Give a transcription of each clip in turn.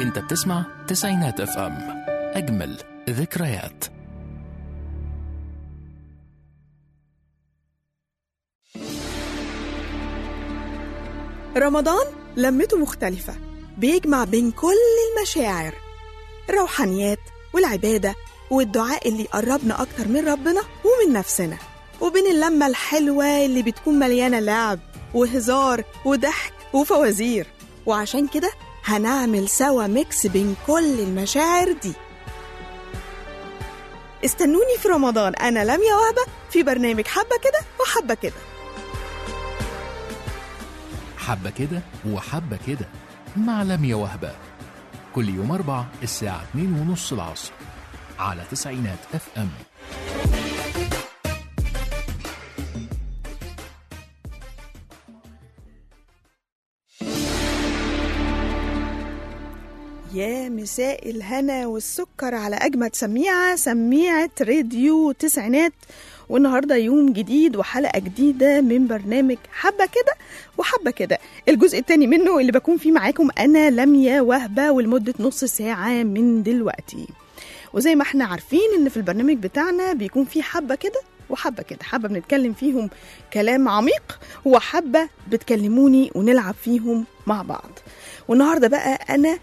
انت بتسمع تسعينات اف ام اجمل ذكريات رمضان لمته مختلفة بيجمع بين كل المشاعر الروحانيات والعبادة والدعاء اللي يقربنا أكتر من ربنا ومن نفسنا وبين اللمة الحلوة اللي بتكون مليانة لعب وهزار وضحك وفوازير وعشان كده هنعمل سوا ميكس بين كل المشاعر دي استنوني في رمضان أنا لميا وهبة في برنامج حبة كده وحبة كده حبة كده وحبة كده مع لميا وهبة كل يوم أربع الساعة 2 ونص العصر على تسعينات اف ام يا مساء الهنا والسكر على أجمد سميعة سميعة راديو تسعينات والنهاردة يوم جديد وحلقة جديدة من برنامج حبة كده وحبة كده الجزء التاني منه اللي بكون فيه معاكم أنا لميا وهبة ولمدة نص ساعة من دلوقتي وزي ما احنا عارفين ان في البرنامج بتاعنا بيكون فيه حبة كده وحبة كده حبة بنتكلم فيهم كلام عميق وحبة بتكلموني ونلعب فيهم مع بعض والنهاردة بقى أنا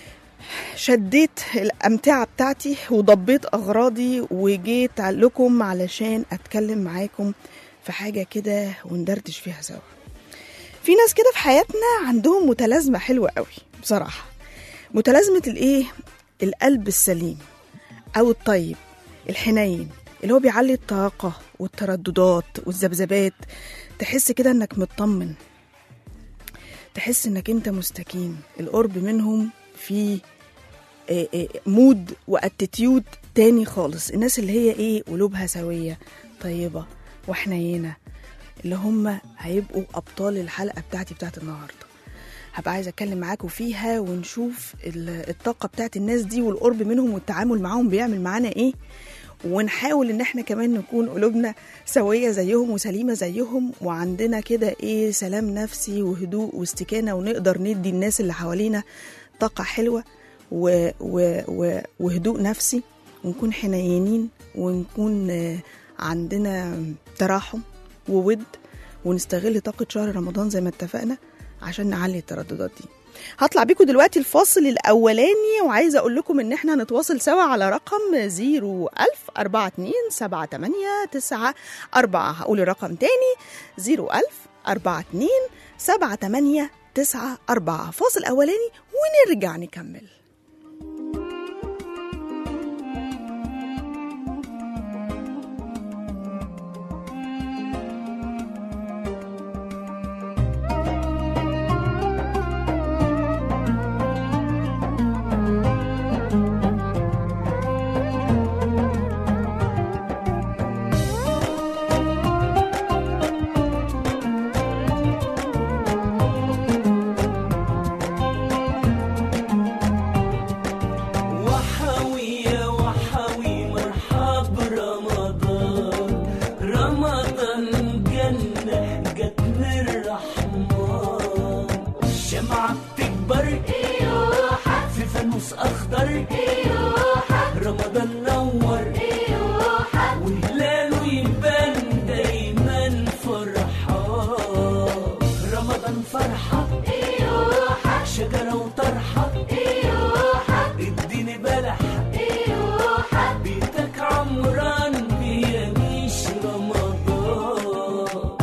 شديت الأمتعة بتاعتي وضبيت أغراضي وجيت لكم علشان أتكلم معاكم في حاجة كده وندردش فيها سوا في ناس كده في حياتنا عندهم متلازمة حلوة قوي بصراحة متلازمة الإيه؟ القلب السليم أو الطيب الحنين اللي هو بيعلي الطاقة والترددات والذبذبات تحس كده إنك مطمن تحس إنك أنت مستكين القرب منهم في آه، آه، مود واتيتيود تاني خالص الناس اللي هي ايه قلوبها سوية طيبة وحنينة اللي هم هيبقوا أبطال الحلقة بتاعتي بتاعت النهاردة هبقى عايزة أتكلم معاكم فيها ونشوف ال- الطاقة بتاعت الناس دي والقرب منهم والتعامل معاهم بيعمل معانا ايه ونحاول ان احنا كمان نكون قلوبنا سوية زيهم وسليمة زيهم وعندنا كده ايه سلام نفسي وهدوء واستكانة ونقدر ندي الناس اللي حوالينا طاقة حلوة و و و وهدوء نفسي ونكون حنينين ونكون آه، عندنا تراحم وود ونستغل طاقة شهر رمضان زي ما اتفقنا عشان نعلي الترددات دي هطلع بيكم دلوقتي الفاصل الأولاني وعايزة أقول لكم إن إحنا هنتواصل سوا على رقم 01000 42 78 94 هقول الرقم تاني 01000 42 78 94 فاصل أولاني ونرجع نكمل وحوي يا وحوي مرحب رمضان رمضان جنة جت من الرحمن الشمعة بتكبر في فانوس أخضر رمضان نور وهلاله يبان دايما فرحان رمضان فرحة شجرة وطرحة اديني بلح بيتك عمران بيميش رمضان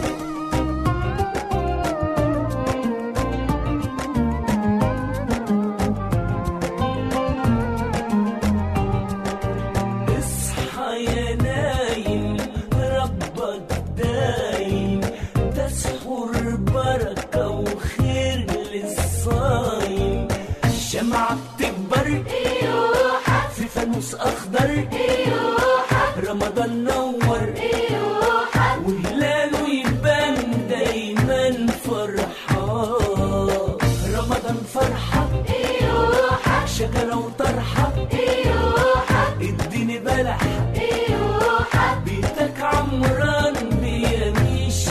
اصحى يا نايم ربك دايم تسحر بركة وخير للصايم الشمعة بتكبر في فانوس أخضر رمضان نور وهلاله يبان دايما فرحان رمضان فرحة شجرة وطرحة اديني بلح بيتك عمران بيميش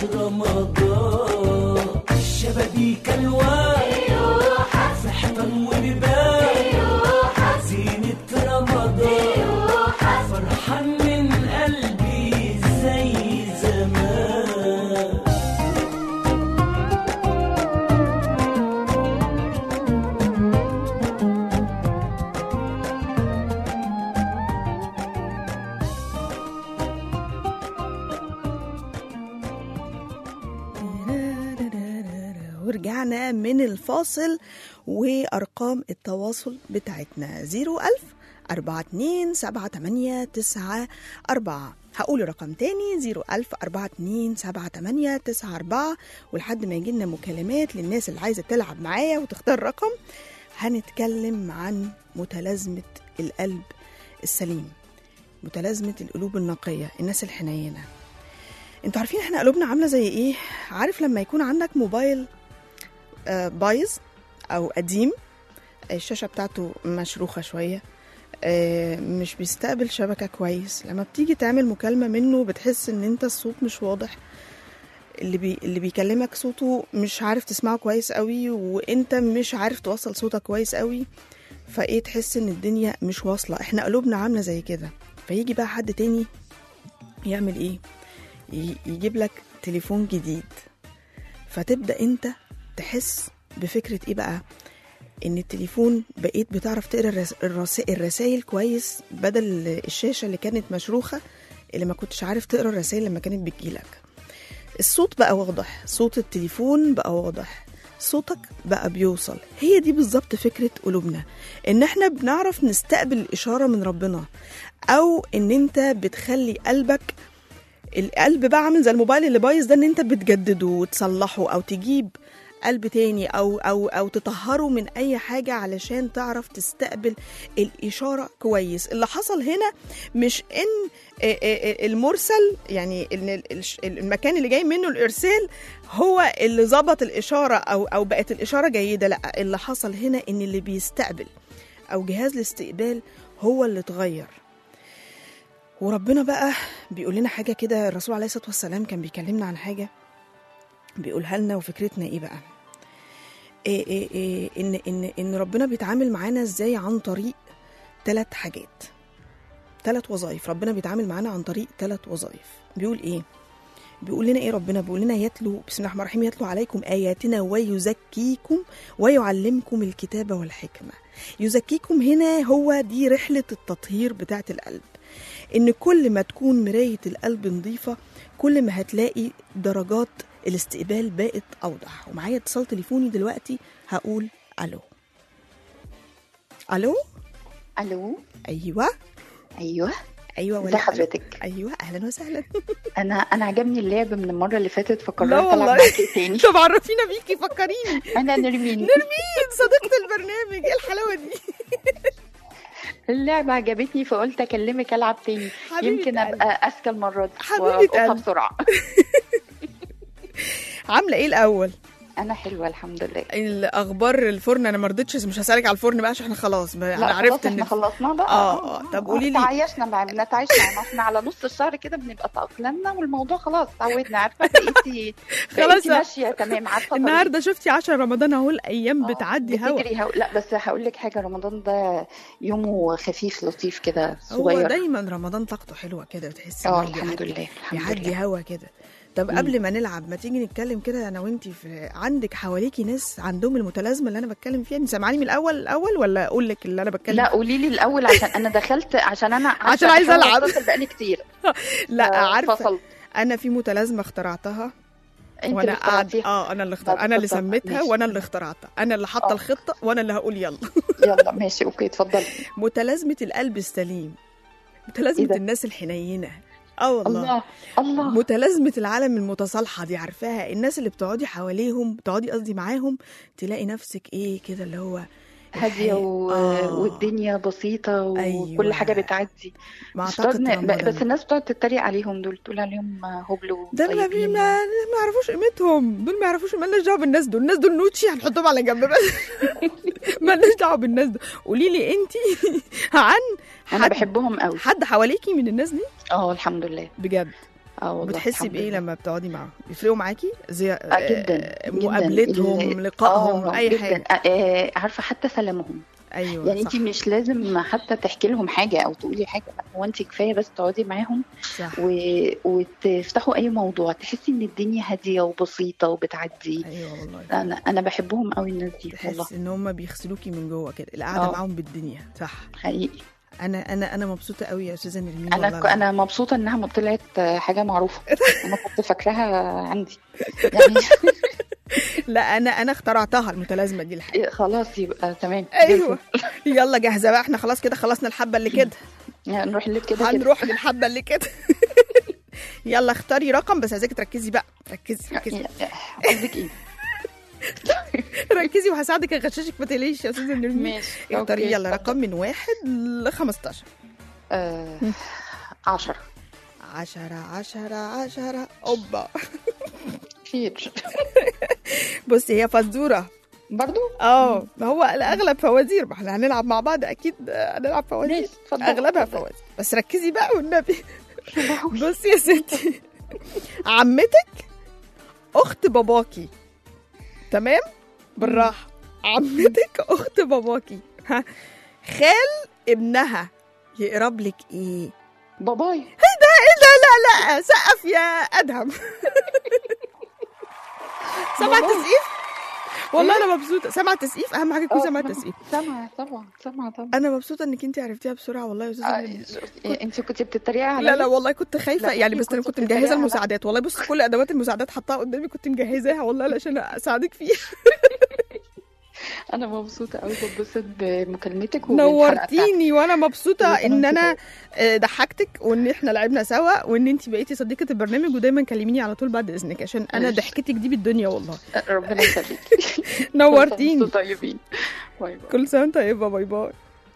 رمضان الشبابيك الوان في حيطان وبيبان ورجعنا من الفاصل وأرقام التواصل بتاعتنا 01000 42 78 9 4 هقول رقم تاني 01000 42 78 9 4 ولحد ما يجيلنا مكالمات للناس اللي عايزة تلعب معايا وتختار رقم هنتكلم عن متلازمة القلب السليم متلازمة القلوب النقية الناس الحنينة انتوا عارفين احنا قلوبنا عاملة زي ايه عارف لما يكون عندك موبايل آه، بايظ او قديم الشاشة بتاعته مشروخة شوية آه، مش بيستقبل شبكة كويس لما بتيجي تعمل مكالمة منه بتحس ان انت الصوت مش واضح اللي بي اللي بيكلمك صوته مش عارف تسمعه كويس قوي وانت مش عارف توصل صوتك كويس قوي فايه تحس ان الدنيا مش واصلة احنا قلوبنا عاملة زي كده فيجي بقى حد تاني يعمل ايه ي- يجيب لك تليفون جديد فتبدأ انت تحس بفكرة ايه بقى ان التليفون بقيت بتعرف تقرا الرس- الرس- الرسائل كويس بدل الشاشة اللي كانت مشروخة اللي ما كنتش عارف تقرا الرسائل لما كانت بتجيلك الصوت بقى واضح صوت التليفون بقى واضح صوتك بقى بيوصل هي دي بالظبط فكرة قلوبنا ان احنا بنعرف نستقبل الإشارة من ربنا او ان انت بتخلي قلبك القلب بقى عامل زي الموبايل اللي بايظ ده ان انت بتجدده وتصلحه او تجيب قلب تاني او او او تطهره من اي حاجه علشان تعرف تستقبل الاشاره كويس اللي حصل هنا مش ان آه، آه، المرسل يعني ان ال- الش- المكان اللي جاي منه الارسال هو اللي ظبط الاشاره او او بقت الاشاره جيده لا اللي حصل هنا ان اللي بيستقبل او جهاز الاستقبال هو اللي اتغير وربنا بقى بيقول لنا حاجه كده الرسول عليه الصلاه والسلام كان بيكلمنا عن حاجه بيقولها لنا وفكرتنا ايه بقى إيه إيه إيه ان ان ان ربنا بيتعامل معانا ازاي عن طريق ثلاث حاجات ثلاث وظائف ربنا بيتعامل معانا عن طريق ثلاث وظائف بيقول ايه بيقول لنا ايه ربنا بيقول لنا يتلو بسم الله الرحمن الرحيم يتلو عليكم اياتنا ويزكيكم ويعلمكم الكتاب والحكمه يزكيكم هنا هو دي رحله التطهير بتاعه القلب ان كل ما تكون مرايه القلب نظيفه كل ما هتلاقي درجات الاستقبال بقت اوضح ومعايا اتصال تليفوني دلوقتي هقول الو الو الو ايوه ايوه ايوه ازي ولا حضرتك ايوه اهلا وسهلا انا انا عجبني اللعب من المره اللي فاتت لا فقررت العب والله. معاكي تاني طب عرفينا بيكي فكريني انا نرمين نرمين صديقة البرنامج ايه الحلاوة دي اللعبه عجبتني فقلت اكلمك العب تاني حبيبة يمكن قلبي. ابقى اذكى المره دي حبيبة والقطها قلبي. بسرعه عاملة ايه الأول؟ انا حلوه الحمد لله الأخبار الفرن أنا ما رضيتش مش هسألك على الفرن بقى عشان احنا خلاص بقى أنا لا عرفت خلاص إن احنا خلصنا بقى آه، آه. طب قولي لي. تعايشنا مع بنتعايش مع احنا على نص الشهر كده بنبقى تأقلمنا والموضوع خلاص تعودنا عارفه بقيتي خلاص. بقيتي ماشيه تمام عارفه طريقي. النهاردة شفتي 10 رمضان أهو الأيام آه، بتعدي هوا بتجري هوا لا بس هقول لك حاجه رمضان ده يومه خفيف لطيف كده هو صغير دايما رمضان طاقته حلوة كده بتحسي اه إنه الحمد بيعدي- لله الحمد بيعدي لله هوا كده طب مم. قبل ما نلعب ما تيجي نتكلم كده انا وانتي في عندك حواليكي ناس عندهم المتلازمه اللي انا بتكلم فيها انت سامعاني من الاول الاول ولا اقول لك اللي انا بتكلم لا قولي لي الاول عشان انا دخلت عشان انا عشان عايزة بحاول ألعب. أتصل بقالي كتير لا عارفه فصلت انا في متلازمه اخترعتها انت وانا اللي قاعد اخترعتيها اه انا اللي اختار طب انا اللي اتفضل. سميتها ماشي. وانا اللي اخترعتها انا اللي حاطه آه. الخطه وانا اللي هقول يلا يلا ماشي اوكي اتفضلي متلازمه القلب السليم متلازمه إيه ده؟ الناس الحنينه اه والله الله الله متلازمة العالم المتصالحة دي عارفاها الناس اللي بتقعدي حواليهم بتقعدي قصدي معاهم تلاقي نفسك ايه كده اللي هو هاديه و... آه. والدنيا بسيطه وكل أيوة. حاجه بتعدي مع مش طاقة بتقعد ن- رمضان بس الناس بتقعد تتريق عليهم دول تقول عليهم هبل ده ما, بي وطيبين ما, ما يعرفوش قيمتهم دول ما يعرفوش مالناش دعوه بالناس دول الناس دول نوتشي هنحطهم على جنب بس مالناش دعوه بالناس دول قولي لي انت عن انا حد بحبهم قوي حد حواليكي من الناس دي اه الحمد لله بجد اه والله بتحسي الحمد بايه لله. لما بتقعدي معاهم بيفرقوا معاكي زي آه جدا آه، جدا. مقابلتهم ال- لقائهم آه، اي جدا. حاجه آه، آه، عارفه حتى سلامهم ايوه يعني صح انت مش لازم حتى تحكي لهم حاجه او تقولي حاجه لا هو انت كفايه بس تقعدي معاهم صح و... وتفتحوا اي موضوع تحسي ان الدنيا هاديه وبسيطه وبتعدي ايوه والله انا انا بحبهم قوي الناس دي والله تحس ان هم بيغسلوكي من جوه كده القعده آه. معاهم بالدنيا صح حقيقي انا انا انا مبسوطه قوي يا استاذه نرمين انا والله ك... انا مبسوطه انها ما طلعت حاجه معروفه انا كنت فاكراها عندي يعني لا انا انا اخترعتها المتلازمه دي الحقيقه إيه، خلاص يبقى تمام ايوه يلا جاهزه بقى احنا خلاص كده خلصنا الحبه اللي كده يعني نروح اللي كده كده هنروح للحبه اللي كده يلا اختاري رقم بس عايزاكي تركزي بقى ركزي ركزي قصدك ايه ركزي وهساعدك اغششك ما تقلقيش يا استاذه نرمين ماشي اختاري أوكي، يلا اتفضل. رقم من واحد ل 15 آه، عشرة عشرة عشرة عشرة اوبا كتير بصي هي فزوره برضو اه ما هو الاغلب فوازير ما احنا هنلعب مع بعض اكيد آه، هنلعب فوازير ماشي، اتفضل. اغلبها فوازير بس ركزي بقى والنبي بصي يا ستي عمتك اخت باباكي تمام بالراحه عمتك اخت باباكي ها خال ابنها يقرب لك ايه باباي ايه ده لا لا سقف يا ادهم سمع تسقيف والله انا مبسوطه سمع تسقيف اهم حاجه يكون سمع تسقيف سامعة طبعا سامعة طبعا انا مبسوطه انك انت عرفتيها بسرعه والله يا استاذه نرمين. انت كنت بتتريقي عليا لا لا والله كنت خايفه لا، يعني أنتي بس انا كنتي كنت بتتريقي مجهزه على- المساعدات والله بص كل ادوات المساعدات حطاها قدامي كنت مجهزاها والله علشان اساعدك فيها انا مبسوطة قوي بتبسط بمكالمتك وبالحلقة بتاعتك. نورتيني وانا مبسوطه كل سنة ان وأنت انا آه، ضحكتك وان احنا لعبنا سوا وان انت بقيتي صديقه البرنامج ودايما كلميني على طول بعد اذنك عشان انا ماشي. ضحكتك دي بالدنيا والله ربنا يخليك نورتيني انتوا طيبين باي باي كل سنه وانت طيبه باي باي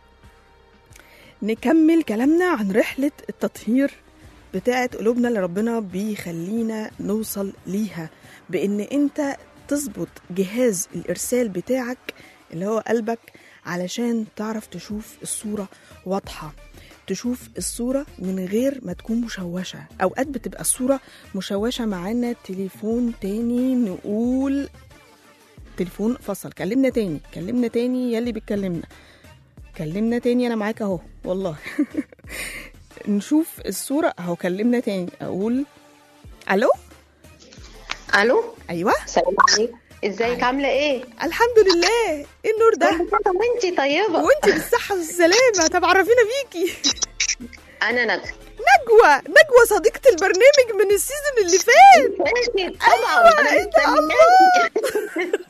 نكمل كلامنا عن رحله التطهير بتاعه قلوبنا اللي ربنا بيخلينا نوصل ليها بان انت تظبط جهاز الارسال بتاعك اللي هو قلبك علشان تعرف تشوف الصوره واضحه تشوف الصورة من غير ما تكون مشوشة أوقات بتبقى الصورة مشوشة معانا تليفون تاني نقول تليفون فصل كلمنا تاني كلمنا تاني يلي بتكلمنا كلمنا تاني انا معاك اهو والله نشوف الصورة اهو كلمنا تاني اقول الو الو ايوه السلام عليكم ازيك عامله ايه الحمد لله ايه النور ده كل سنه وانتي طيبه وانت بالصحة والسلامة طب عرفينا بيكي انا ندى نجوى نجوى صديقة البرنامج من السيزون اللي فات ماشي طبعا أيوة، أنا إيه ده؟ مستنياكي.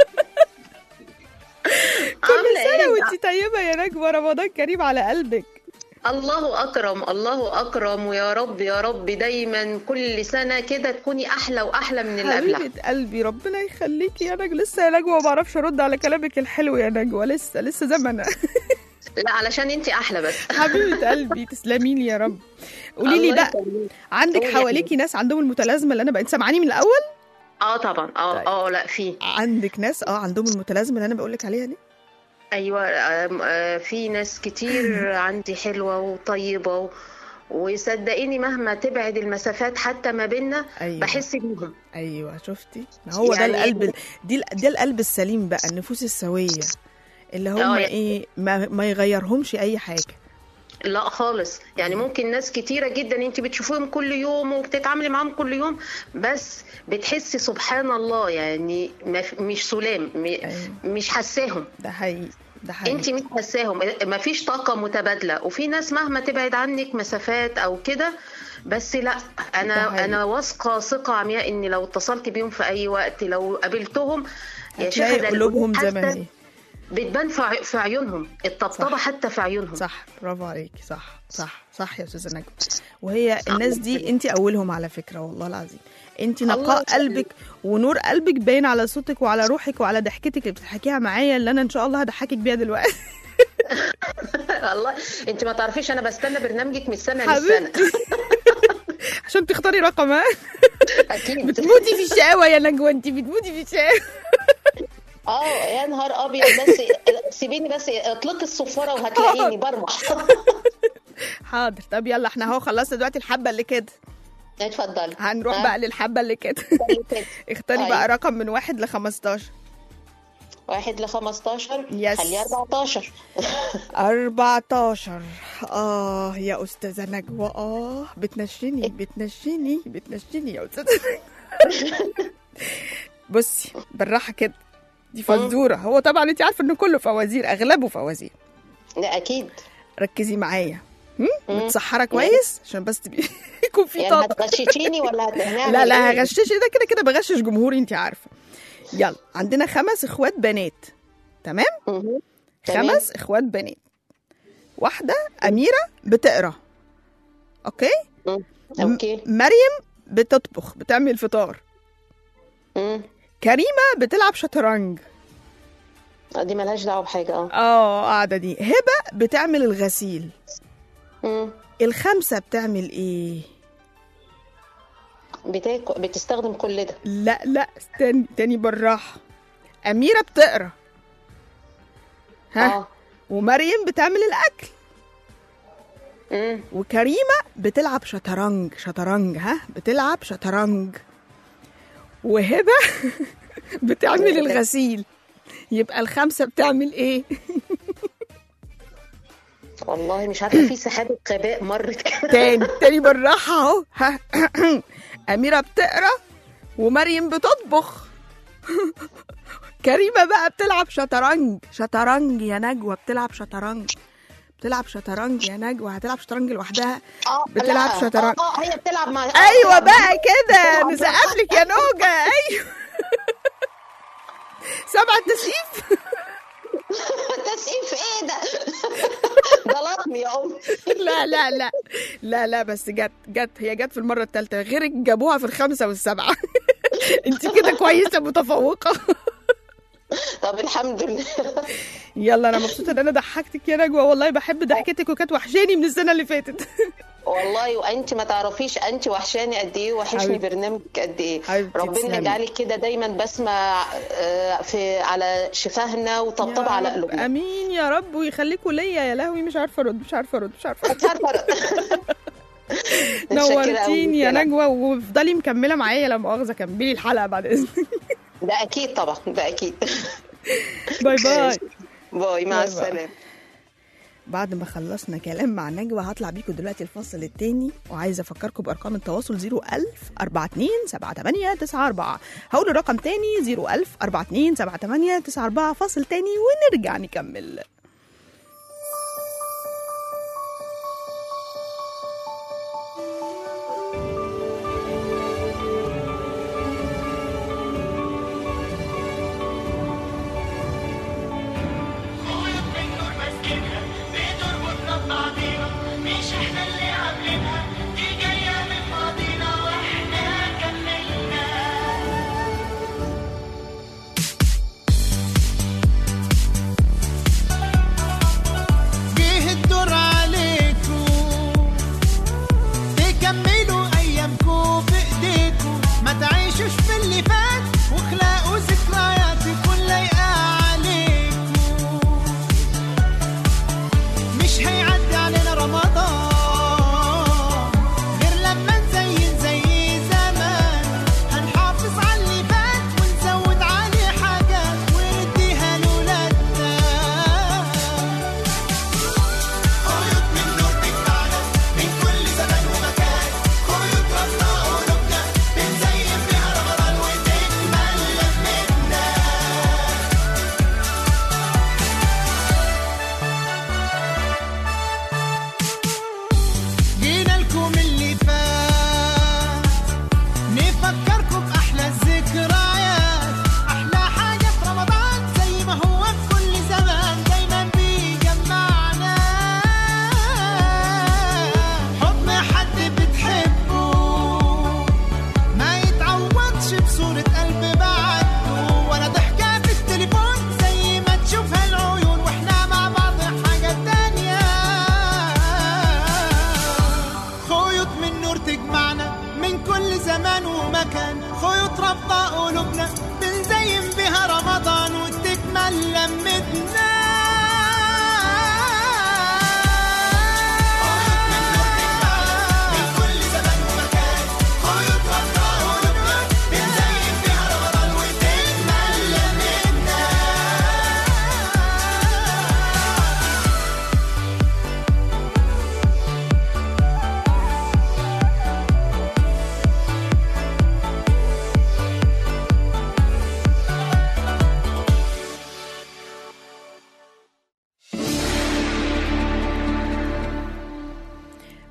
كل عامله سنة ايه وانت طيبة يا نجوى رمضان كريم على قلبك الله اكرم الله اكرم ويا رب يا رب دايما كل سنه كده تكوني احلى واحلى من اللي قبلها حبيبة قلبي ربنا يخليكي يا نجوى لسه يا نجوى ما بعرفش ارد على كلامك الحلو يا نجوى لسه لسه زمن لا علشان انتي احلى بس حبيبة قلبي تسلمي لي يا رب قولي لي الله بقى يخليك. عندك قولي يا حواليكي ناس عندهم المتلازمة اللي انا بقيت سامعاني من الاول اه طبعا اه طيب. اه لا في عندك ناس اه عندهم المتلازمة اللي انا بقول لك عليها دي ايوه آم، آه، في ناس كتير عندي حلوه وطيبه و... وصدقيني مهما تبعد المسافات حتى ما بيننا ايوه بحس بيهم ايوه شفتي ما هو ده يعني- القلب ال- دي ال- ده القلب السليم بقى النفوس السوية اللي هم آه، يعني- ايه ما, ما يغيرهمش اي حاجة لا خالص يعني ممكن ناس كتيرة جدا انت بتشوفيهم كل يوم وبتتعاملي معاهم كل يوم بس بتحسي سبحان الله يعني ما في- مش سلام م- أيوة. مش حساهم ده حقيقي ده حقيقي انت مش حساهم ما فيش طاقة متبادلة وفي ناس مهما تبعد عنك مسافات او كده بس لا ده انا حقيقي. انا واثقة ثقة عمياء ان لو اتصلت بيهم في اي وقت لو قابلتهم يا شيخة هتلاقي ده قلوبهم زي حتى ما هي بتبان في عي- في عيونهم الطبطبة صح. حتى في عيونهم صح برافو عليكي صح صح صح يا استاذه نجوى وهي الناس دي انت اولهم على فكره والله العظيم انت الله نقاء يخليك. قلبك ونور قلبك باين على صوتك وعلى روحك وعلى ضحكتك اللي بتضحكيها معايا اللي انا ان شاء الله هضحكك بيها دلوقتي والله انت ما تعرفيش انا بستنى برنامجك من السنه للسنه حبيبتي عشان تختاري رقم ها اكيد بتموتي في الشقاوه يا نجوى انت بتموتي في الشقاوه اه يا نهار ابيض بس سيبيني بس اطلقي الصفاره وهتلاقيني برمح حاضر طب يلا احنا اهو خلصنا دلوقتي الحبه اللي كده اتفضلي هنروح ها؟ بقى للحبه اللي كده اتفضلي كده. اختاري أيوة. بقى رقم من واحد ل 15 واحد ل 15 يس. خليه 14 14 اه يا استاذه نجوى اه بتنشني بتنشني بتنشني يا استاذه نجوى بصي بالراحه كده دي فزوره هو طبعا انت عارفه ان كله فوازير اغلبه فوازير لا اكيد ركزي معايا هم؟ مم. متسحره كويس عشان بس تبقي يكون في يعني طاقه هتغششيني ولا هنعمل لا لا إيه؟ هغشش ده كده كده بغشش جمهوري انت عارفه يلا عندنا خمس اخوات بنات تمام مهم. تمام. خمس اخوات بنات واحده اميره بتقرا اوكي مم. اوكي مريم بتطبخ بتعمل فطار مم. كريمه بتلعب شطرنج دي ملهاش دعوه بحاجه اه اه قاعده دي هبه بتعمل الغسيل مم. الخمسه بتعمل ايه بتاكل بتستخدم كل ده لا لا استني تاني بالراحه اميره بتقرا ها اه ومريم بتعمل الاكل مم. وكريمه بتلعب شطرنج شطرنج ها بتلعب شطرنج وهبه بتعمل الغسيل يبقى الخمسه بتعمل ايه والله مش عارفه في سحابه غباء مرت كده تاني تاني بالراحه اهو ها اميره بتقرا ومريم بتطبخ كريمه بقى بتلعب شطرنج شطرنج يا نجوى بتلعب شطرنج بتلعب شطرنج يا نجوى هتلعب شطرنج لوحدها اه بتلعب لا. شطرنج. اه آه، هي بتلعب مع آه، ايوه بتلعب بقى كده بتلعب نسقف لك يا نوجه ايوه سبعة تسقيف تسقيف ايه ده ده لطم يا ام لا لا لا لا لا بس جت جت هي جت في المرة الثالثة غيرك جابوها في الخمسة والسبعة انت كده كويسة متفوقة طب الحمد لله يلا انا مبسوطة ان انا ضحكتك يا نجوى والله بحب ضحكتك وكانت وحشاني من السنة اللي فاتت والله وانت ما تعرفيش انت وحشاني قد ايه وحشني حبيبتي. برنامجك قد ايه حبيبتي ربنا تسلمي. يجعلك كده دايما بسمة آه، في على شفاهنا يا وطبطبة على رب. قلوبنا امين يا رب ويخليكوا ليا يا لهوي مش عارفة ارد مش عارفة ارد مش عارفة مش عارفة متشكرة أوي نورتيني يا كده. نجوى وافضلي مكملة معايا لا مؤاخذة كملي الحلقة بعد اذنك ده اكيد طبعا ده اكيد باي باي باي مع باي. السلامة بعد ما خلصنا كلام مع نجوى هطلع بيكم دلوقتي الفصل التاني وعايزه افكركم بارقام التواصل 01000 42 78 94 هقول الرقم تاني 01000 42 78 94 فاصل تاني ونرجع نكمل خيوط من نور ماسكينها بتربطنا ببعضينا مش احنا اللي عاملينها دي جاية من ماضينا واحنا كملنا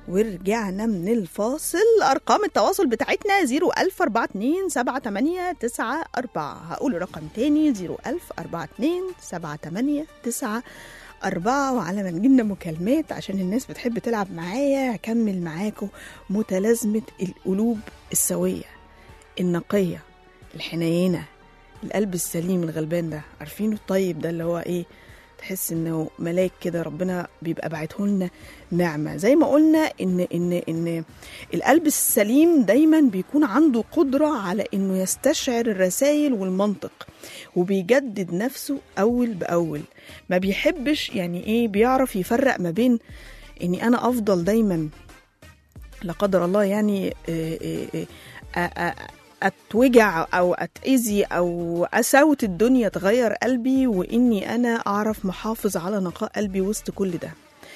ورجعنا من الفاصل أرقام التواصل بتاعتنا 014278894 هقول رقم تاني 014278894 وعلى ما نجينا مكالمات عشان الناس بتحب تلعب معايا هكمل معاكم متلازمة القلوب السوية النقية الحنينة القلب السليم الغلبان ده عارفينه الطيب ده اللي هو ايه تحس انه ملاك كده ربنا بيبقى باعته لنا نعمه زي ما قلنا ان ان ان القلب السليم دايما بيكون عنده قدره على انه يستشعر الرسائل والمنطق وبيجدد نفسه اول باول ما بيحبش يعني ايه بيعرف يفرق ما بين اني انا افضل دايما لا قدر الله يعني آه، آه، آه، آه، اتوجع او اتاذي او اساوت الدنيا تغير قلبي واني انا اعرف محافظ على نقاء قلبي وسط كل ده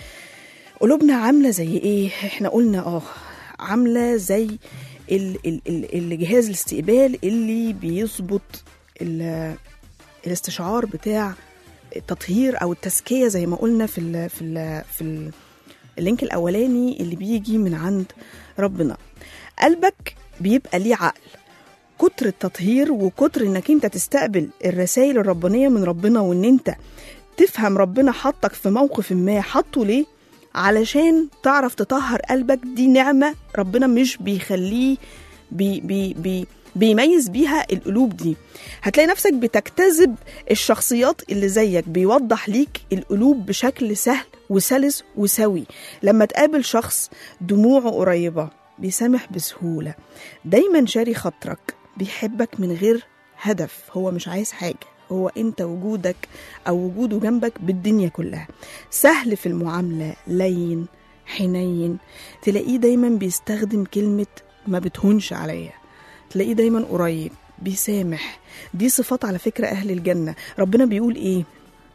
قلوبنا عامله زي ايه احنا قلنا اه عامله زي ال- ال- ال- الجهاز الاستقبال اللي بيظبط ال- الاستشعار بتاع التطهير او التزكيه زي ما قلنا في ال في ال في ال اللينك الاولاني اللي بيجي من عند ربنا قلبك بيبقى ليه عقل كتر التطهير وكتر انك انت تستقبل الرسائل الربانيه من ربنا وان انت تفهم ربنا حطك في موقف ما حطه ليه علشان تعرف تطهر قلبك دي نعمه ربنا مش بيخليه بي بي بي بيميز بيها القلوب دي هتلاقي نفسك بتجتذب الشخصيات اللي زيك بيوضح ليك القلوب بشكل سهل وسلس وسوي لما تقابل شخص دموعه قريبة بيسامح بسهولة دايما شاري خاطرك بيحبك من غير هدف هو مش عايز حاجة هو انت وجودك او وجوده جنبك بالدنيا كلها سهل في المعاملة لين حنين تلاقيه دايما بيستخدم كلمة ما بتهونش عليا تلاقيه دايما قريب بيسامح دي صفات على فكرة أهل الجنة ربنا بيقول إيه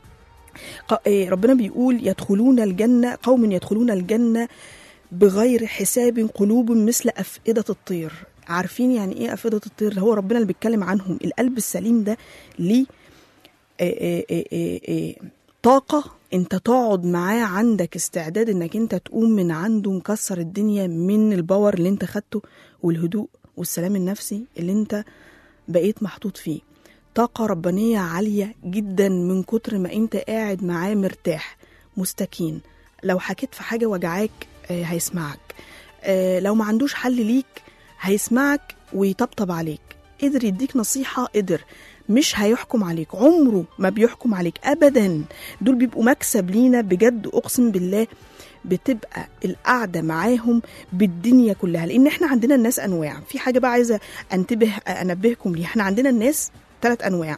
ق- إيه، ربنا بيقول يدخلون الجنة قوم يدخلون الجنة بغير حساب قلوب مثل أفئدة الطير عارفين يعني ايه أفئدة الطير اللي هو ربنا اللي بيتكلم عنهم القلب السليم ده ليه إيه إيه إيه إيه إيه طاقة انت تقعد معاه عندك استعداد انك انت تقوم من عنده مكسر الدنيا من الباور اللي انت خدته والهدوء والسلام النفسي اللي انت بقيت محطوط فيه طاقة ربانية عالية جدا من كتر ما انت قاعد معاه مرتاح مستكين لو حكيت في حاجة وجعاك آه، هيسمعك آه، لو ما عندوش حل ليك هيسمعك ويطبطب عليك قدر يديك نصيحة قدر مش هيحكم عليك عمره ما بيحكم عليك أبدا دول بيبقوا مكسب لينا بجد أقسم بالله بتبقى القعدة معاهم بالدنيا كلها لأن احنا عندنا الناس أنواع في حاجة بقى عايزة أنتبه أنبهكم ليها احنا عندنا الناس ثلاث أنواع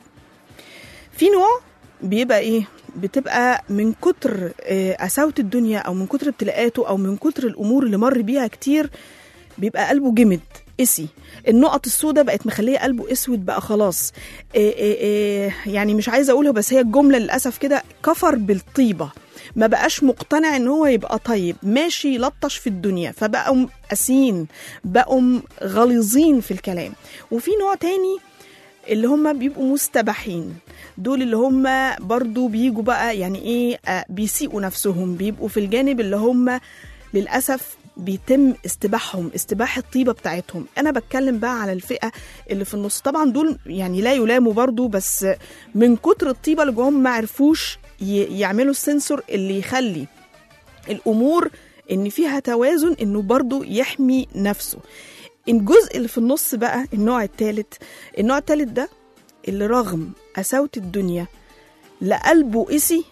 في نوع بيبقى ايه بتبقى من كتر آه، قساوة الدنيا او من كتر ابتلاءاته او من كتر الامور اللي مر بيها كتير بيبقى قلبه جمد قسي النقط السوداء بقت مخليه قلبه اسود بقى خلاص إيه إيه إيه يعني مش عايزه اقولها بس هي الجمله للاسف كده كفر بالطيبه ما بقاش مقتنع ان هو يبقى طيب ماشي يلطش في الدنيا فبقوا قاسيين بقوا غليظين في الكلام وفي نوع تاني اللي هم بيبقوا مستباحين دول اللي هم برضو بيجوا بقى يعني ايه آه بيسيئوا نفسهم بيبقوا في الجانب اللي هم للأسف بيتم استباحهم استباح الطيبة بتاعتهم أنا بتكلم بقى على الفئة اللي في النص طبعا دول يعني لا يلاموا برضو بس من كتر الطيبة اللي جواهم ما عرفوش ي- يعملوا السنسور اللي يخلي الأمور إن فيها توازن إنه برضو يحمي نفسه الجزء اللي في النص بقى النوع الثالث النوع الثالث ده اللي رغم قساوة الدنيا لا قلبه قسي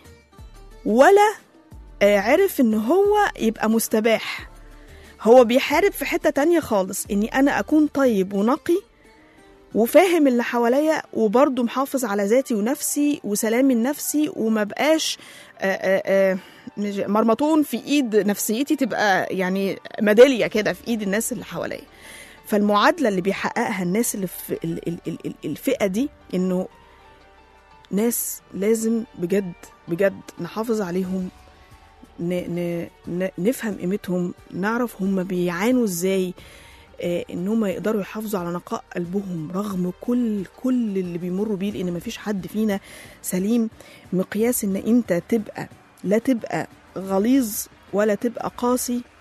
ولا آه، عرف ان هو يبقى مستباح هو بيحارب في حتة تانية خالص اني انا اكون طيب ونقي وفاهم اللي حواليا وبرضه محافظ على ذاتي ونفسي وسلامي النفسي وما بقاش آه، آه، آه، مش- مرمطون في ايد نفسيتي تبقى يعني ميداليه كده في ايد الناس اللي حواليا فالمعادله اللي بيحققها الناس اللي في ال- ال- ال- ال- الفئه دي انه ناس لازم بجد بجد نحافظ عليهم ن ن ن نفهم قيمتهم نعرف هم بيعانوا ازاي آه، ان هم يقدروا يحافظوا على نقاء قلبهم رغم كل كل اللي بيمروا بيه لان مفيش حد فينا سليم مقياس ان انت تبقى لا تبقى غليظ ولا تبقى قاسي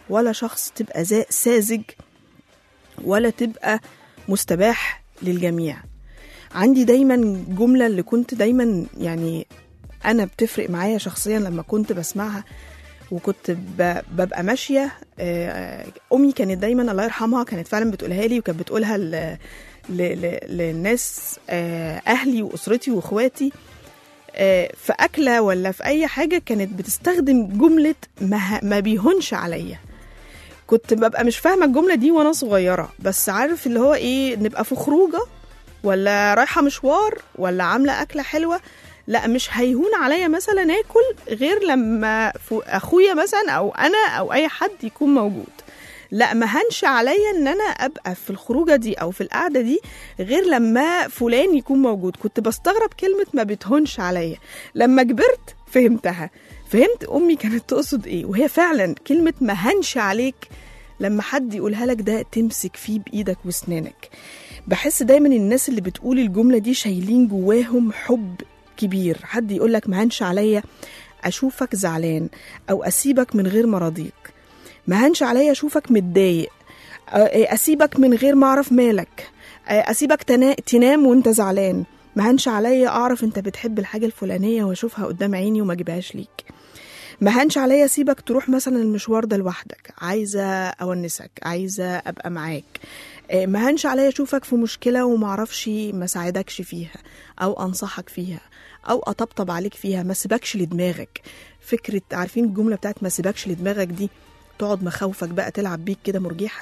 ولا شخص تبقى زا- ساذج ولا تبقى مستباح للجميع عندي دايما جملة اللي كنت دايما يعني أنا بتفرق معايا شخصيا لما كنت بسمعها وكنت ب- ببقى ماشية آه، أمي كانت دايما الله يرحمها كانت فعلا بتقولها لي وكانت بتقولها ل- ل- ل- للناس آه، أهلي وأسرتي وإخواتي آه، في أكلة ولا في أي حاجة كانت بتستخدم جملة ما, ه- ما بيهونش عليا كنت ببقى مش فاهمة الجملة دي وأنا صغيرة بس عارف اللي هو إيه نبقى في خروجة ولا رايحة مشوار ولا عاملة أكلة حلوة لا مش هيهون عليا مثلا آكل غير لما فو- أخويا مثلا أو أنا أو أي حد يكون موجود لا ما هنش عليا ان انا ابقى في الخروجه دي او في القعده دي غير لما فلان يكون موجود كنت بستغرب كلمه ما بتهونش عليا لما كبرت فهمتها فهمت امي كانت تقصد ايه وهي فعلا كلمه ما هنش عليك لما حد يقولها لك ده تمسك فيه بايدك واسنانك بحس دايما الناس اللي بتقول الجمله دي شايلين جواهم حب كبير حد يقول لك ما هنش عليا اشوفك زعلان او اسيبك من غير ما ارضيك ما هنش عليا اشوفك متضايق أ- اسيبك من غير ما اعرف مالك أ- اسيبك تنا... تنام وانت زعلان ما هنش عليا اعرف انت بتحب الحاجه الفلانيه واشوفها قدام عيني وما اجيبهاش ليك ما هنش عليا اسيبك تروح مثلا المشوار ده لوحدك عايزه اونسك عايزه ابقى معاك آه، ما هنش عليا اشوفك في مشكله ومعرفش ما ساعدكش فيها او انصحك فيها او اطبطب عليك فيها ما سيبكش لدماغك فكره عارفين الجمله بتاعت ما سيبكش لدماغك دي تقعد مخاوفك بقى تلعب بيك كده مرجيحه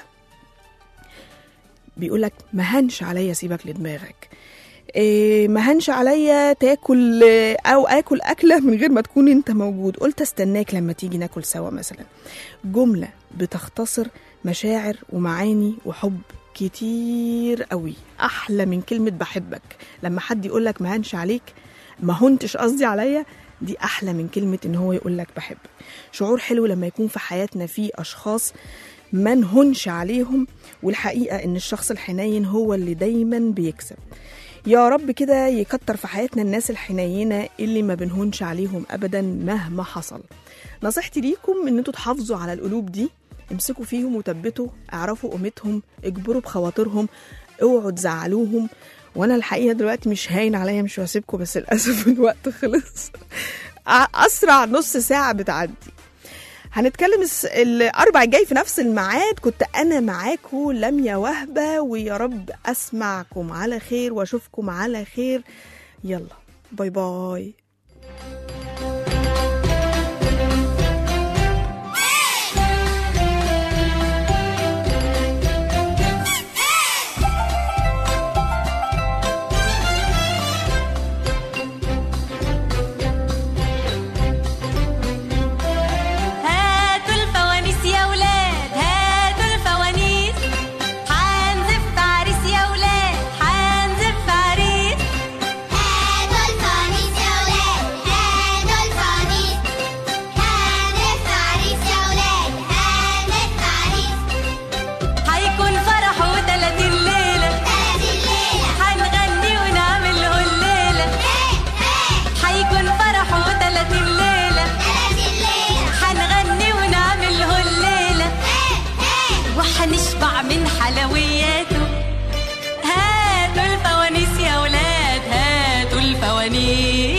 بيقولك ما هنش عليا سيبك لدماغك إيه ما هنش عليا تاكل آه، او اكل اكله من غير ما تكون انت موجود قلت استناك لما تيجي ناكل سوا مثلا جمله بتختصر مشاعر ومعاني وحب كتير قوي احلى من كلمه بحبك لما حد يقولك ما هنش عليك ما هنتش قصدي عليا دي احلى من كلمه ان هو يقولك بحبك شعور حلو لما يكون في حياتنا في اشخاص ما نهنش عليهم والحقيقه ان الشخص الحنين هو اللي دايما بيكسب يا رب كده يكتر في حياتنا الناس الحنينة اللي ما بنهونش عليهم أبدا مهما حصل نصيحتي ليكم ان انتوا تحافظوا على القلوب دي امسكوا فيهم وثبتوا اعرفوا قيمتهم اجبروا بخواطرهم اوعوا تزعلوهم وانا الحقيقه دلوقتي مش هاين عليا مش هسيبكم بس للاسف الوقت خلص اسرع نص ساعه بتعدي هنتكلم الس- الاربع الجاي في نفس الميعاد كنت انا معاكم لميا وهبه ويا رب اسمعكم على خير واشوفكم على خير يلا باي باي هاتوا الفوانيس يا ولاد هاتوا الفوانيس حنزف عريس يا ولاد حنزف عريس هاتوا الفوانيس يا ولاد هاتوا الفوانيس هانف عريس يا ولاد هانف عريس هيكون فرح وتلاتين ليلة هذه الليلة هنغني ونعمل له الليلة هي هي هيكون فرح وتلاتين ليلة هذه الليلة هنغني ونعمل له الليلة هي هي وحنشبع من حلوياته هاتوا الفوانيس يا ولاد هاتوا الفوانيس